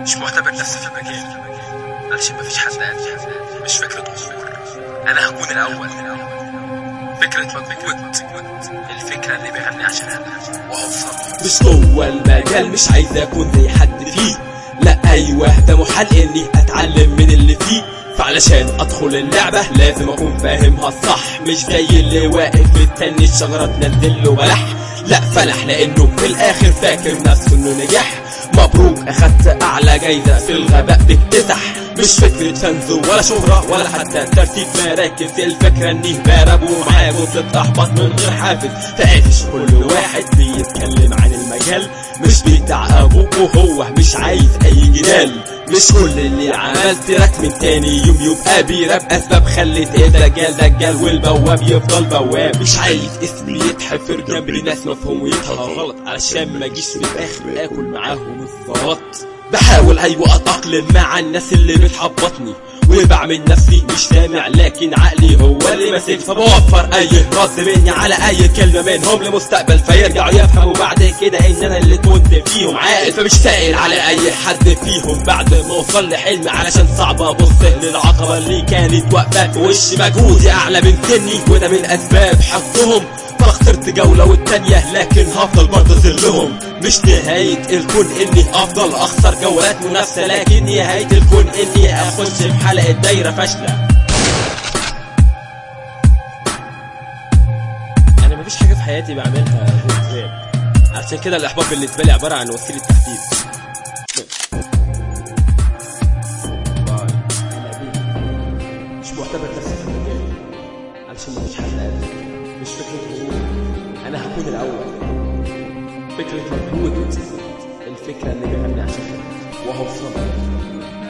مش معتبر نفسي في المجال علشان مفيش حد قدي مش فكرة ظهور أنا هكون الأول فكرة مجهود الفكرة اللي بغني عشانها وأوصل مش جوه المجال مش عايز اكون زي حد فيه لا ايوه ده محال اني اتعلم من اللي فيه فعلشان ادخل اللعبة لازم اكون فاهمها الصح مش زي اللي واقف مستني الشجرة تنزل له بلح لا فلح لانه في الاخر فاكر نفسه انه نجح مبروك اخدت اعلى جايزة في الغباء بتكتسح مش فكرة فنز ولا شهرة ولا حتى ترتيب مراكز الفكرة اني بارب ومعاه بصة احبط من غير حافز فقافش كل واحد بيتكلم عن المجال مش بتاع ابوك وهو مش عايز اي جدال مش كل اللي عملت رك من تاني يوم يبقى بيراب اسباب خلت الدجال دجال والبواب يفضل بواب مش عايز اسمي يتحفر جنب ناس مفهوم ويفهم غلط علشان ما اجيش في الاخر اكل معاهم الزلط بحاول ايوه اتاقلم مع الناس اللي بتحبطني وبعمل نفسي مش سامع لكن عقلي هو اللي ماسك فبوفر اي رد مني على اي كلمه منهم لمستقبل فيرجعوا يفهموا بعد كده ان انا اللي كنت فيهم عاقل فمش سائل على اي حد فيهم بعد ما اوصل لحلمي علشان صعب ابص للعقبه اللي كانت واقفه في وشي مجهودي اعلى من سني وده من اسباب حقهم فاخترت جولة والتانية لكن هفضل برضه ظلهم مش نهاية الكون اني افضل اخسر جولات منافسة لكن نهاية الكون اني اخش في حلقة دايرة فاشلة انا مفيش حاجة في حياتي بعملها غير راب عشان كده الاحباط بالنسبة لي عبارة عن وسيلة تحديد مش معتبر نفسي في المجال علشان مفيش حد قدي مش فكرة ظهور أنا هكون الأول فكرة مجهود الفكرة اللي بغني عشانها وهوصل